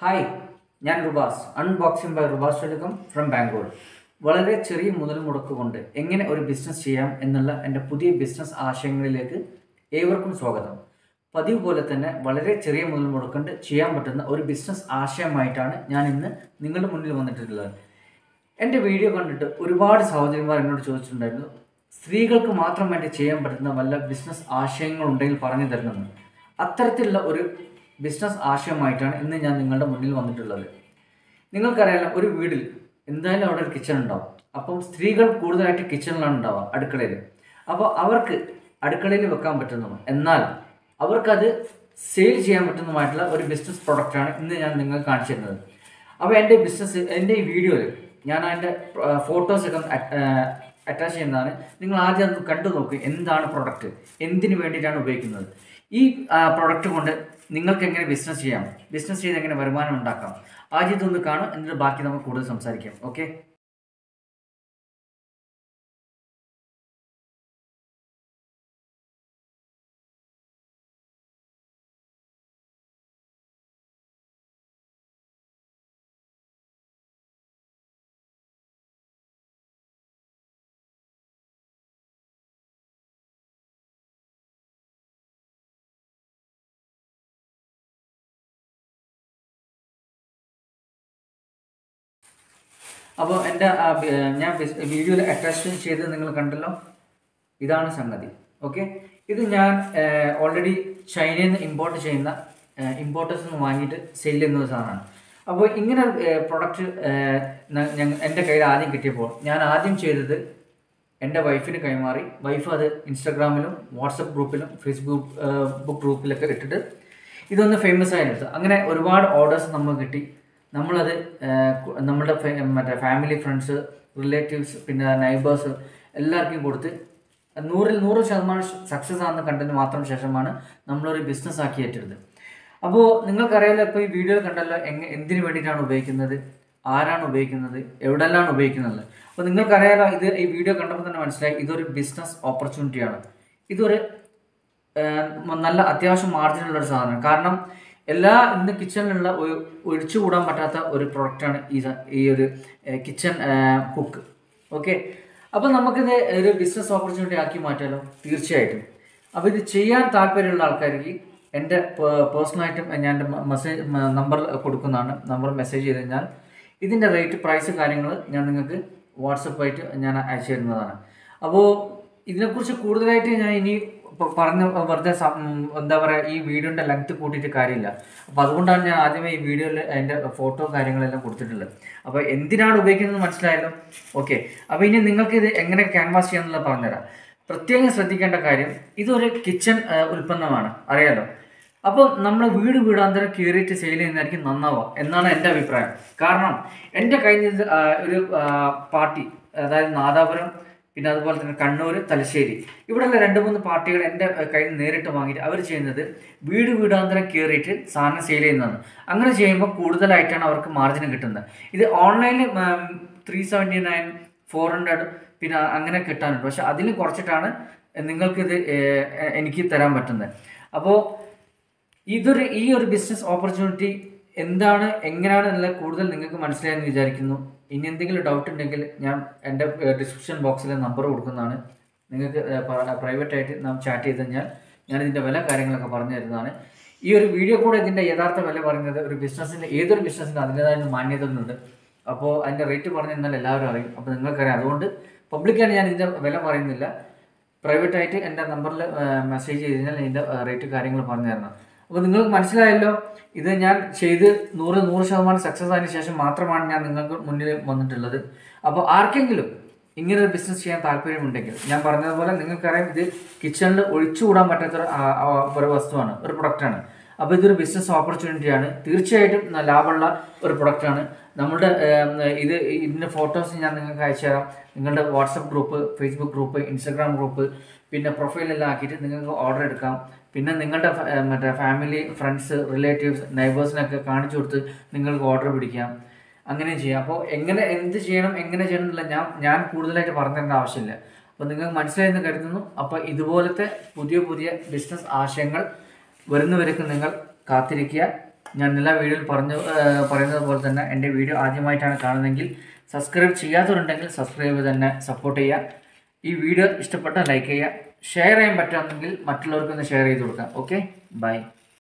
hi ഞാൻ Rubas unboxing by Rubas welcome from Bangalore വളരെ ചെറിയ മുതൽ മുടക്ക് കൊണ്ട് എങ്ങനെ ഒരു ബിസിനസ് ചെയ്യാം എന്നുള്ള എൻ്റെ പുതിയ ബിസിനസ് ആശയങ്ങളിലേക്ക് ഏവർക്കും സ്വാഗതം പതിവ് പോലെ തന്നെ വളരെ ചെറിയ മുതൽ മുടക്കൊണ്ട് ചെയ്യാൻ പറ്റുന്ന ഒരു ബിസിനസ് ആശയമായിട്ടാണ് ഞാൻ ഇന്ന് നിങ്ങളുടെ മുന്നിൽ വന്നിട്ടുള്ളത് എൻ്റെ വീഡിയോ കണ്ടിട്ട് ഒരുപാട് സഹോദരിമാർ എന്നോട് ചോദിച്ചിട്ടുണ്ടായിരുന്നു സ്ത്രീകൾക്ക് മാത്രം വേണ്ടി ചെയ്യാൻ പറ്റുന്ന വല്ല ബിസിനസ് ആശയങ്ങളുണ്ടെങ്കിൽ പറഞ്ഞു തരണമെന്ന് അത്തരത്തിലുള്ള ഒരു ബിസിനസ് ആശയമായിട്ടാണ് ഇന്ന് ഞാൻ നിങ്ങളുടെ മുന്നിൽ വന്നിട്ടുള്ളത് നിങ്ങൾക്കറിയാലോ ഒരു വീട്ടിൽ എന്തായാലും അവിടെ ഒരു കിച്ചൺ ഉണ്ടാവും അപ്പം സ്ത്രീകൾ കൂടുതലായിട്ട് കിച്ചണിലാണ് ഉണ്ടാവുക അടുക്കളയിൽ അപ്പോൾ അവർക്ക് അടുക്കളയിൽ വെക്കാൻ പറ്റുന്നതും എന്നാൽ അവർക്കത് സെയിൽ ചെയ്യാൻ പറ്റുന്നതുമായിട്ടുള്ള ഒരു ബിസിനസ് പ്രൊഡക്റ്റാണ് ഇന്ന് ഞാൻ നിങ്ങൾക്ക് കാണിച്ചു തരുന്നത് അപ്പോൾ എൻ്റെ ബിസിനസ് എൻ്റെ ഈ വീഡിയോയിൽ ഞാൻ അതിൻ്റെ ഫോട്ടോസൊക്കെ അറ്റാച്ച് ചെയ്യുന്നതാണ് നിങ്ങൾ ആദ്യം അത് കണ്ടു നോക്ക് എന്താണ് പ്രൊഡക്റ്റ് എന്തിനു വേണ്ടിയിട്ടാണ് ഉപയോഗിക്കുന്നത് ഈ പ്രൊഡക്റ്റ് കൊണ്ട് നിങ്ങൾക്ക് എങ്ങനെ ബിസിനസ് ചെയ്യാം ബിസിനസ് ചെയ്ത് എങ്ങനെ വരുമാനം ഉണ്ടാക്കാം ആദ്യം ഇതൊന്ന് കാണും എന്നിട്ട് ബാക്കി നമുക്ക് കൂടുതൽ സംസാരിക്കാം ഓക്കെ അപ്പോൾ എൻ്റെ ആ ബി- ഞാൻ വീഡിയോയിൽ അറ്റാച്ച് ചെയ്ത് നിങ്ങൾ കണ്ടല്ലോ ഇതാണ് സംഗതി ഓക്കെ ഇത് ഞാൻ ഓൾറെഡി ചൈനയിൽ നിന്ന് ഇമ്പോർട്ട് ചെയ്യുന്ന ഇമ്പോർട്ടേഴ്സ് നിന്ന് വാങ്ങിയിട്ട് സെയിൽ ചെയ്യുന്ന ഒരു സാധനമാണ് അപ്പോൾ ഇങ്ങനെ പ്രൊഡക്റ്റ് എൻ്റെ കയ്യിൽ ആദ്യം കിട്ടിയപ്പോൾ ഞാൻ ആദ്യം ചെയ്തത് എൻ്റെ വൈഫിന് കൈമാറി വൈഫ് അത് ഇൻസ്റ്റാഗ്രാമിലും വാട്സപ്പ് ഗ്രൂപ്പിലും ഫേസ്ബുക്ക് ബുക്ക് ഗ്രൂപ്പിലൊക്കെ ഇട്ടിട്ട് ഇതൊന്ന് ഫേമസ് ആയെടുത്തു അങ്ങനെ ഒരുപാട് ഓർഡേഴ്സ് നമുക്ക് കിട്ടി നമ്മളത് ഏഹ്, കു- നമ്മുടെ ഫെ- മറ്റേ ഫാമിലി ഫ്രണ്ട്സ് റിലേറ്റീവ്സ് പിന്നെ നൈബേഴ്സ് എല്ലാവർക്കും കൊടുത്ത് നൂറിൽ നൂറ് ശതമാനം സക്സസ് ആണെന്ന് കണ്ടതിന് മാത്രം ശേഷമാണ് നമ്മളൊരു ബിസിനസ് ആക്കി ഏറ്റെടുത്തത് അപ്പോൾ നിങ്ങൾക്കറിയാലോ ഇപ്പോൾ ഈ വീഡിയോയിൽ കണ്ടല്ലോ എങ്ങനെ എന്തിനു വേണ്ടിയിട്ടാണ് ഉപയോഗിക്കുന്നത് ആരാണ് ഉപയോഗിക്കുന്നത് എവിടെല്ലാം ഉപയോഗിക്കുന്നത് അപ്പോൾ നിങ്ങൾക്കറിയാലോ ഇത് ഈ വീഡിയോ കണ്ടപ്പോൾ തന്നെ മനസ്സിലായി ഇതൊരു ബിസിനസ് ഓപ്പർച്യൂണിറ്റിയാണ് ഇതൊരു ഏഹ് നല്ല അത്യാവശ്യം മാർജിനുള്ള ഒരു സാധനം കാരണം എല്ലാ ഇന്ന് കിച്ചണിലുള്ള ഒരു ഒഴിച്ചുകൂടാൻ പറ്റാത്ത ഒരു പ്രൊഡക്റ്റാണ് ഈ സ- ഈ ഒരു കിച്ചൺ കുക്ക് ഓക്കെ അപ്പോൾ നമുക്കിത് ഒരു ബിസിനസ് ഓപ്പർച്യൂണിറ്റി ആക്കി മാറ്റാലോ തീർച്ചയായിട്ടും അപ്പോൾ ഇത് ചെയ്യാൻ താല്പര്യമുള്ള ആൾക്കാർക്ക് എൻ്റെ പേഴ്സണലായിട്ടും ഞാൻ എൻ്റെ മെസ്സേജ് നമ്പർ കൊടുക്കുന്നതാണ് നമ്പർ മെസ്സേജ് ചെയ്ത് കഴിഞ്ഞാൽ ഇതിൻ്റെ റേറ്റ് പ്രൈസ് കാര്യങ്ങൾ ഞാൻ നിങ്ങൾക്ക് വാട്സപ്പായിട്ട് ഞാൻ അയച്ചു തരുന്നതാണ് അപ്പോൾ ഇതിനെക്കുറിച്ച് കൂടുതലായിട്ട് ഞാൻ ഇനി പ- പറഞ്ഞ വെറുതെ സം- ഉം, എന്താ പറയുക ഈ വീഡിയോൻ്റെ ലെങ്ത് കൂട്ടിയിട്ട് കാര്യമില്ല അപ്പോൾ അതുകൊണ്ടാണ് ഞാൻ ആദ്യമേ ഈ വീഡിയോയിൽ അതിൻ്റെ ഫോട്ടോ കാര്യങ്ങളെല്ലാം കൊടുത്തിട്ടുള്ളത് അപ്പോൾ എന്തിനാണ് ഉപയോഗിക്കുന്നത് മനസ്സിലായല്ലോ ഓക്കെ അപ്പോൾ ഇനി നിങ്ങൾക്ക് ഇത് എങ്ങനെ ക്യാൻവാസ് ചെയ്യാമെന്നുള്ളത് പറഞ്ഞുതരാം പ്രത്യേകം ശ്രദ്ധിക്കേണ്ട കാര്യം ഇതൊരു കിച്ചൺ ഉൽപ്പന്നമാണ് അറിയാലോ അപ്പോൾ നമ്മൾ വീട് വീടാന്തരം കയറിയിട്ട് സെയിൽ ചെയ്യുന്നതായിരിക്കും നന്നാവുക എന്നാണ് എൻ്റെ അഭിപ്രായം കാരണം എൻ്റെ കയ്യിൽ നിന്ന് ആ, ഒരു ആ, പാർട്ടി അതായത് നാദാപുരം പിന്നെ അതുപോലെ തന്നെ കണ്ണൂർ തലശ്ശേരി ഇവിടെയുള്ള രണ്ട് മൂന്ന് പാർട്ടികൾ എൻ്റെ കയ്യിൽ നിന്ന് നേരിട്ട് വാങ്ങിയിട്ട് അവർ ചെയ്യുന്നത് വീട് വീടാന്തരം കയറിയിട്ട് സാധനം സെയിൽ ചെയ്യുന്നതാണ് അങ്ങനെ ചെയ്യുമ്പോൾ കൂടുതലായിട്ടാണ് അവർക്ക് മാർജിൻ കിട്ടുന്നത് ഇത് ഓൺലൈനിൽ three seventy nine four hundred പിന്നെ അങ്ങനെ കിട്ടാനുണ്ട് പക്ഷെ അതിൽ കുറച്ചിട്ടാണ് നിങ്ങൾക്കിത് ഏർ, എനിക്ക് തരാൻ പറ്റുന്നത് അപ്പോൾ ഇതൊരു ഈ ഒരു ബിസിനസ് ഓപ്പർച്യൂണിറ്റി എന്താണ് എങ്ങനെയാണ് എന്നുള്ളത് കൂടുതൽ നിങ്ങൾക്ക് മനസ്സിലായെന്ന് വിചാരിക്കുന്നു ഇനി എന്തെങ്കിലും ഡൗട്ട് ഉണ്ടെങ്കിൽ ഞാൻ എൻ്റെ ഡിസ്ക്രിപ്ഷൻ ബോക്സിലെ നമ്പർ കൊടുക്കുന്നതാണ് നിങ്ങൾക്ക് പ്രൈവറ്റ് ആയിട്ട് നാം ചാറ്റ് ചെയ്ത് കഴിഞ്ഞാൽ ഞാൻ ഇതിൻ്റെ വില കാര്യങ്ങളൊക്കെ പറഞ്ഞു തരുന്നതാണ് ഈ ഒരു വീഡിയോ കൂടെ ഇതിൻ്റെ യഥാർത്ഥ വില പറയുന്നത് ഒരു ബിസിനസ്സിൻ്റെ ഏതൊരു ബിസിനസ്സിൻ്റെ അതിൻ്റെതായ മാന്യതകളുണ്ട് അപ്പോൾ അതിൻ്റെ റേറ്റ് പറഞ്ഞു തന്നാൽ എല്ലാവരും അറിയും അപ്പോൾ നിങ്ങൾക്കറിയാം അതുകൊണ്ട് പബ്ലിക്കായിട്ട് ഞാൻ ഇതിൻ്റെ വില പറയുന്നില്ല പ്രൈവറ്റ് ആയിട്ട് എൻ്റെ നമ്പറിൽ മെസ്സേജ് ചെയ്ത് കഴിഞ്ഞാൽ ഇതിൻ്റെ റേറ്റ് കാര്യങ്ങൾ പറഞ്ഞു തരണം അപ്പോൾ നിങ്ങൾക്ക് മനസ്സിലായല്ലോ ഇത് ഞാൻ ചെയ്ത് നൂറ് നൂറ് ശതമാനം സക്സസ് ആയതിനു ശേഷം മാത്രമാണ് ഞാൻ നിങ്ങൾക്ക് മുന്നിൽ വന്നിട്ടുള്ളത് അപ്പോൾ ആർക്കെങ്കിലും ഇങ്ങനെ ഒരു ബിസിനസ് ചെയ്യാൻ താല്പര്യമുണ്ടെങ്കിൽ ഞാൻ പറഞ്ഞതുപോലെ നിങ്ങൾക്കറിയാം ഇത് കിച്ചണിൽ ഒഴിച്ചുകൂടാൻ പറ്റാത്ത ഒരു, ആ, ആ, ഒരു വസ്തുവാണ് ഒരു പ്രൊഡക്റ്റാണ് അപ്പോൾ ഇതൊരു ബിസിനസ് ഓപ്പർച്യൂണിറ്റിയാണ് തീർച്ചയായിട്ടും ന- ലാഭമുള്ള ഒരു പ്രൊഡക്റ്റാണ് നമ്മുടെ ഏം, ഇത് ഇതിൻ്റെ ഫോട്ടോസ് ഞാൻ നിങ്ങൾക്ക് അയച്ചു തരാം നിങ്ങളുടെ WhatsApp group Facebook group Instagram group പിന്നെ പ്രൊഫൈലെല്ലാം ആക്കിയിട്ട് നിങ്ങൾക്ക് ഓർഡർ എടുക്കാം പിന്നെ നിങ്ങളുടെ ഫ- ഏ, മറ്റേ ഫാമിലി ഫ്രണ്ട്സ് റിലേറ്റീവ്സ് നൈബേഴ്സിനൊക്കെ കാണിച്ചു കൊടുത്ത് നിങ്ങൾക്ക് ഓർഡർ പിടിക്കാം അങ്ങനെ ചെയ്യാം അപ്പോൾ എങ്ങനെ എന്ത് ചെയ്യണം എങ്ങനെ ചെയ്യണം എന്നുള്ള ഞാൻ ഞാൻ കൂടുതലായിട്ട് പറഞ്ഞു തരേണ്ട ആവശ്യമില്ല അപ്പോൾ നിങ്ങൾക്ക് മനസ്സിലായെന്ന് കരുതുന്നു അപ്പോൾ ഇതുപോലത്തെ പുതിയ പുതിയ ബിസിനസ് ആശയങ്ങൾ വരുന്നവരേക്ക് നിങ്ങൾ കാത്തിരിക്കുക ഞാൻ എല്ലാ വീഡിയോയിൽ പറഞ്ഞു ഏഹ്, പറയുന്നത് പോലെ തന്നെ എൻ്റെ വീഡിയോ ആദ്യമായിട്ടാണ് കാണുന്നതെങ്കിൽ സബ്സ്ക്രൈബ് ചെയ്യാത്തവരുണ്ടെങ്കിൽ സബ്സ്ക്രൈബ് ചെയ്ത് തന്നെ സപ്പോർട്ട് ചെയ്യുക ഈ വീഡിയോ ഇഷ്ടപ്പെട്ടാൽ ലൈക്ക് ചെയ്യുക ഷെയർ ചെയ്യാൻ പറ്റുമെങ്കിൽ മറ്റുള്ളവർക്കൊന്ന് ഷെയർ ചെയ്ത് കൊടുക്കാം ഓക്കെ ബൈ